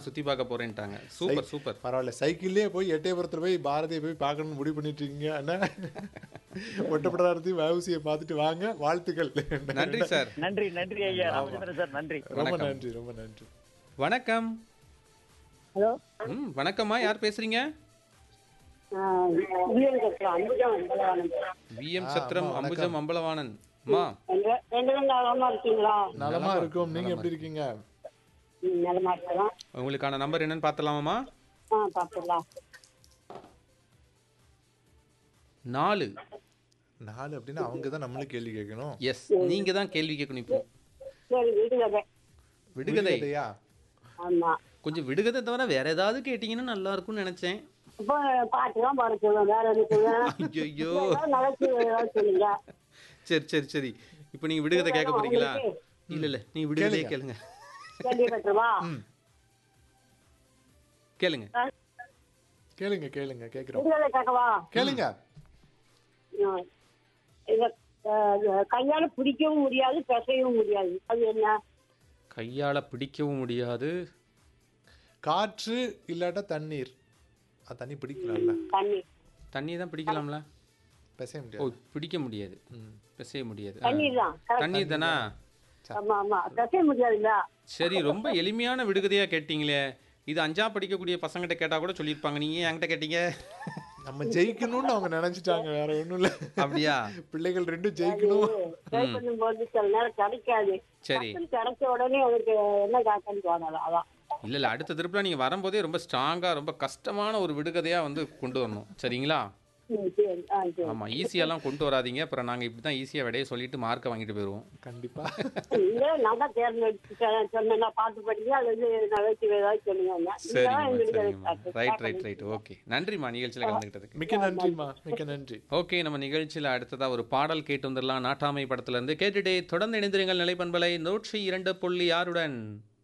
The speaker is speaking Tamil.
சுத்தி பார்க்க போறேன்ட்டாங்க சூப்பர் சூப்பர் பரவாயில்ல சைக்கிள்லயே போய் எட்டயபுரத்துல போய் பாரதியை போய் பார்க்கணும்னு முடிவு பண்ணிட்டு இருக்கீங்க அண்ணா ஒட்டப்படாரத்தி வவுசியை பார்த்துட்டு வாங்க வாழ்த்துக்கள் நன்றி சார் நன்றி நன்றி ஐயா ராமச்சந்திரன் சார் நன்றி ரொம்ப வணக்கம். நன்றி ரொம்ப நன்றி வணக்கம் ஹலோ ம் வணக்கம்மா யார் பேசுறீங்க விஎம் கட்டுறோம் அம்புஜம் அம்பலவானன் விஎம் ஆ, சத்திரம் அம்மா, அம்புஜம் அம்பலவாணன் அம்மா ரெண்டு ரெண்டு பேரும் நலமா இருக்கீங்களா நலமா இருக்கும் நீங்க எப்படி இருக்கீங்க ம், நலமா இருக்கலாம் உங்களுக்கான நம்பர் என்னன்னு பார்த்தலாமாம்மா ஆ பார்த்துடலாம் நாலு நாலு அப்படின்னா அவங்க தான் நம்மளும் கேள்வி கேட்கணும் எஸ் நீங்க தான் கேள்வி கேட்கணும் இப்போ சரி விடுங்கதை விடுகதை விடுகதையா? ஆமா கொஞ்சம் விடுகதை தவிர வேற ஏதாவது கேட்டீங்கன்னா நல்லா இருக்கும்னு நினைச்சேன் இப்போ பாட்டு தான் பாட சொல்லுவேன் வேற எதுவும் சொல்லுவேன் ஐயோ நடக்கு ஏதாவது சொல்லுங்க சரி சரி சரி இப்போ நீங்க விடுகதை கேட்க போறீங்களா இல்ல இல்ல நீங்க விடுகதையே கேளுங்க கேள்வி கட்டுவா கேளுங்க கேளுங்க கேளுங்க கேக்குறோம் விடுதலை கேட்கவா கேளுங்க ம். இத அஹ், கையால பிடிக்கவும் முடியாது பிசையவும் முடியாது அது என்ன கையால பிடிக்கவும் முடியாது காற்று இல்லாட்டா தண்ணீர் அது தண்ணி பிடிக்கலாம்ல தண்ணி தண்ணியை தான் பிடிக்கலாம்ல பேச ஓ முடியாது பிடிக்க முடியாது பிசைய முடியாது ஆ. தண்ணீர் தான் correct. தண்ணீர் தானா ஆமா ஆமா பிசைய முடியாதுல்ல சரி ரொம்ப எளிமையான விடுகதையா கேட்டீங்களே இது அஞ்சா படிக்கக்கூடிய பசங்கிட்ட கேட்டா கூட சொல்லியிருப்பாங்க நீங்க ஏன் என்கிட்ட கேட்டீங்க நம்ம ஜெயிக்கணும்னு அவங்க நினைச்சிட்டாங்க வேற ஒண்ணும் இல்ல அப்படியா பிள்ளைகள் ரெண்டும் ஜெயிக்கணும் ட்ரை பண்ணும்போது சில நேரம் கிடைக்காது சரி டக்குனு கிடைச்ச உடனே எனக்கு என்ன காக்கன்னு தோணல அதான் இல்ல இல்ல அடுத்த திருப்பில நீங்க வரும்போதே ரொம்ப ஸ்ட்ராங்கா ரொம்ப கஷ்டமான ஒரு விடுகதையா வந்து கொண்டு வரணும் சரிங்களா ம், சரி ஆ சரி ஆமா ஈஸியாலாம் கொண்டு வராதீங்க அப்புறம் நாங்க இப்படி தான் ஈஸியா விடைய சொல்லிட்டு மார்க்கை வாங்கிட்டு போயிடுவோம் கண்டிப்பா இல்ல நான் தான் தேர்ந்தெடுத்து சொன்னேன்னா பார்த்து படிங்க அது வந்து நகைச்சுவை ஏதாவது சொல்லுங்க சரிங்கம்மா சரிங்கம்மா ரைட் ரைட் ரைட் ஓகே நன்றிம்மா நிகழ்ச்சியில் கலந்துக்கிட்டதுக்கு மிக்க நன்றிம்மா மிக்க நன்றி ஓகே நம்ம நிகழ்ச்சியில் அடுத்ததா ஒரு பாடல் கேட்டு வந்துடலாம் நாட்டாமை படத்துல இருந்து கேட்டுட்டே தொடர்ந்து இணைந்திருங்கள் நிலைப்பண்பலை நூற்றி இரண்டு புள்ளி ஆறுடன்